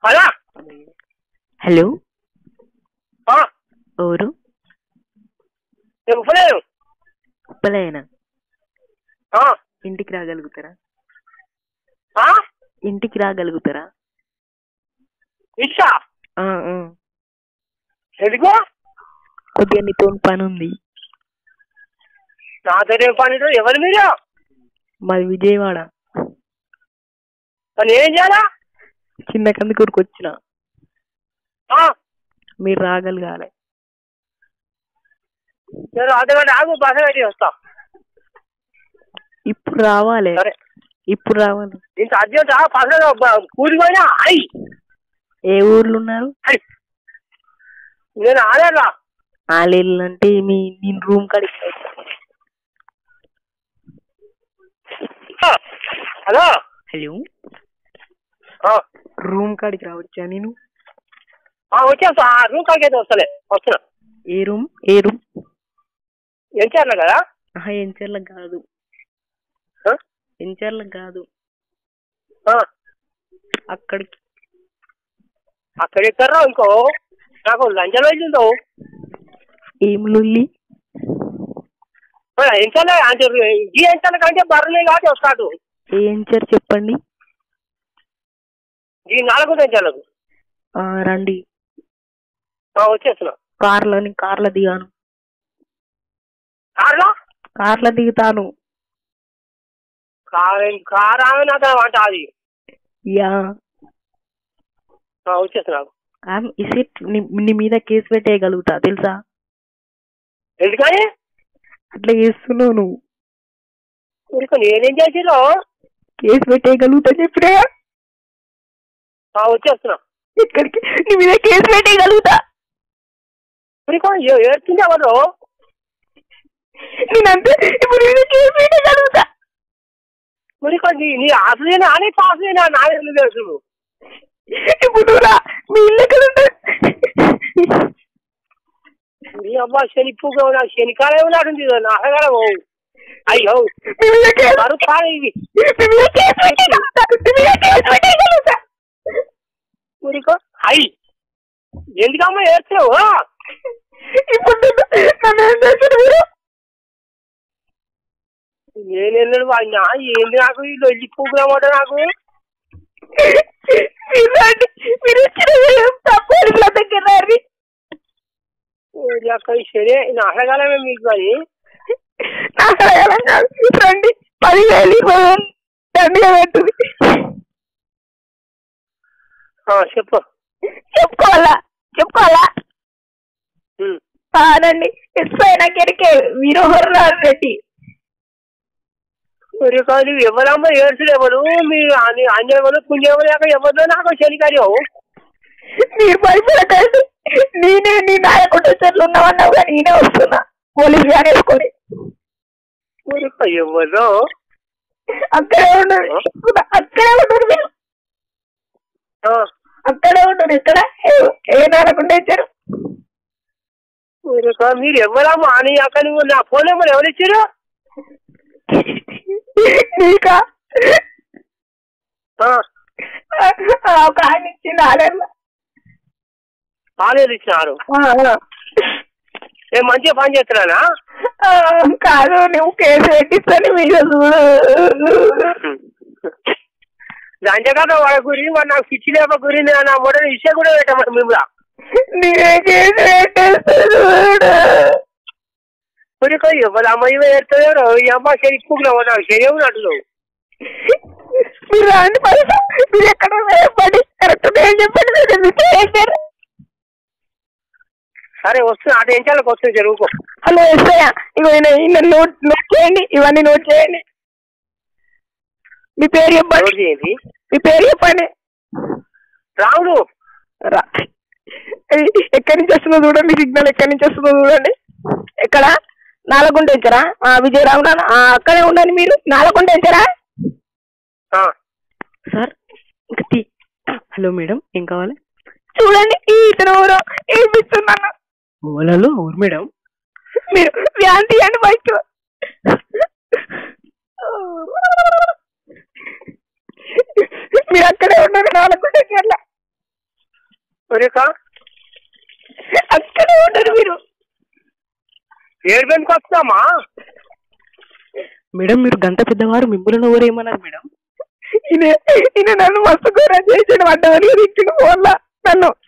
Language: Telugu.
అలా హలో ఆ, ఎవరు నేను ఉప్పలేను ఉప్పలైనా ఆ, ఇంటికి రాగలుగుతారా ఆ, ఇంటికి రాగలుగుతారా ఇచ్చా ఆ, ఆ. ఎందుకు కొద్దిగా నీతో పని ఉంది నాతో ఏం పని ఉంటుంది? ఎవరు మీరు మాది విజయవాడ మరి ఏం చేయాలా చిన్న కందుకూరుకు వచ్చిన ఆ, మీరు రాగలగాలి నేను అర్ధగంట ఆగు బస పెట్టి వస్తా ఇప్పుడు రావాలి సరే ఇప్పుడు రావాలి ఇంత అర్జెంట్ పసగా కూలిపోయినా అయ్ ఏ ఊర్లో ఉన్నారు అయ్ నేను ఆడరా ఆలేళ్ళు అంటే మీ నేను రూమ్ కాడికి హలో హలో ఆ, రూమ్ కాడికి రావచ్చా నేను ఆ, వచ్చేస్తా ఆ, రూమ్ కాడికి అయితే వస్తలే వస్తున్నా ఏ రూమ్ ఏ రూమ్ ఏం చేయాలి కదా ఆహా ఎంచర్లకు కాదు ఆ? ఎంచర్లకు కాదు ఆ, అక్కడికి అక్కడ ఎక్కడరా ఇంకో నాకు లంచం వెళ్ళిందో ఏం లొల్లి ఎంచాలే అంటే ఈ ఎంచాల కంటే బర్రెలే కాబట్టి వస్తాడు ఏ ఎంచర్ చెప్పండి ఈ నాలుగు ఎంచాలకు ఆ, రండి వచ్చేస్తున్నా కార్లో నేను కార్లో దిగాను కార్లో కార్లో దిగుతాను కార్ కార్ ఆమె నాకు వంట అది యా ఆ, వచ్చేస్తున్నా ఐమ్ ఇస్ ఇట్ నీ మీద కేసు పెట్టేయగలుగుతా తెలుసా ఎందుకని అట్లా చేస్తున్నావు నువ్వు ఊరికో నేనేం చేసిరో కేసు పెట్టేయగలుగుతా చెప్పినా వచ్చేస్తున్నా ఇక్కడికి నీ మీద కేసు పెట్టేయగలుగుతా ఊరికో ఏడుతుంది ఎవరు నేనంతే ఇప్పుడు నీ మీద కేసు పెట్టేయగలుగుతా ఊరికో నీ నీ ఆశలేనా అని పాసలేనా నా ఎందుకు తెలుసు ఇప్పుడు నువ్వు రా మీ ఇల్లు ఎక్కడ ఉంటుంది నీ అబ్బా శనిప్పుగా ఉన్నా శనికాలం ఉన్నట్టుంది నా అసగాలం అయ్యో మీ మీద కేసు బరువు కాదు ఇది మీ మీద కేసు పెట్టేయగలుగుతా మీ మీద కేసు పెట్టేయగలుగుతా ఊరికో అయ్యి ఎందుకమ్మా ఏడుస్తున్నావు ఇప్పుడు నన్ను నన్ను ఏం చేస్తారు మీరు నేను వెళ్ళాడు వాడినా ఏంది నాకు వీళ్ళు వెళ్ళి పూకులమాట నాకు మీరు రండి మీరు వచ్చిన పోలీసుల దగ్గర రండి ఊరి అక్క సరే నా అసగాలమే మీకు కానీ నాకు అడగాలని కాదు రండి పదివేలు ఇరవై వేలు దండిగా పెట్టుది ఆ, చెప్పు చెప్పుకోవాలా చెప్పుకోవాలా ఉమ్. ఆ, రండి ఎస్ఐ దగ్గరికి వీరహర్ రెడ్డి ఊరి కానీ ఎవరమ్మా ఏడ్చుడు ఎవరు మీ అంజవలు పుణ్యవలు లేక ఎవరిలో నాకు చలికార్యం మీరు భయపడకండి నేనే నీ నాయకుడు చెట్లు ఉన్నామన్నావు కానీ నేనే వస్తున్నా పోలీస్ వ్యాన్ వేసుకొని ఊరికో ఎవరు అక్కడే ఉండరు అక్కడే ఉండరు మీరు ఆ, అక్కడే ఉండరు ఇక్కడ ఏ- ఏ నాయకుండా ఇచ్చారు ఊరికో మీరు ఎవరమ్మా అని అక్క నువ్వు నా ఫోన్ నెంబర్ ఎవరు ఇచ్చారు నీకా ఆ, ఆ, ఒక ఆయన ఇచ్చింది ఆడేళ్ళ కాలేజ్ ఇచ్చినారు నేను మంచిగా పని చేస్తున్నానా కాదు నువ్వు కేసు పెట్టిస్తాను మీద చూడు లంచగడ్డ వాళ్ళ గురి మరి నాకు పిచ్చి లేక గురి నా మొదటి విషయం కూడా పెట్టమని మిమ్మల్ని నీవే కేసు పెట్టేస్తా చూడు ఊరికో ఎవరు అమ్మాయి వేస్తారో ఈ అమ్మ శరీపుకులో నాకు శరీరం ఉన్నట్లు మీరు రాండి మరి మీరు ఎక్కడ వేయబడి కరెక్ట్ ఏం చెప్పండి మీరు ఎందుకు చేశారు సరే వస్తున్నా అటు ఎంచాలకు వస్తుంది జరుగుకో హలో ఎస్ఐ ఇగో ఈయన ఈయన నోట్ నోట్ చేయండి ఇవన్నీ నోట్ చేయండి మీ పేరు చెప్పండి నోట్ చేయండి మీ పేరు చెప్పండి రాముడు రా ఏయ్, ఎక్కడి నుంచి వస్తుందో చూడండి సిగ్నల్ ఎక్కడి నుంచి వస్తుందో చూడండి ఎక్కడ నాలగుంట వచ్చారా విజయరావు నాన్న ఆ, అక్కడే ఉండండి మీరు నాలగుంట వచ్చారా ఆ, సార్ ఇంకా తీ హలో మేడం ఏం కావాలి చూడండి ఈ ఇతను ఎవరో ఏమిస్తున్నాను ఓలలో ఊరు మేడం మీరు వ్యాన్ తీయండి బయట మీరు అక్కడే ఉన్నారు నాలుగు దగ్గర ఒరేకా అక్కడే ఉండరు మీరు ఏడుపెందుకు వస్తామా మేడం మీరు గంట పెద్దవారు మిమ్మల్ని ఎవరు ఏమన్నారు మేడం ఈయన ఈయన నన్ను మస్తు ఘోరం చేసాడు అడ్డమని తిట్టిన ఫోన్లా నన్ను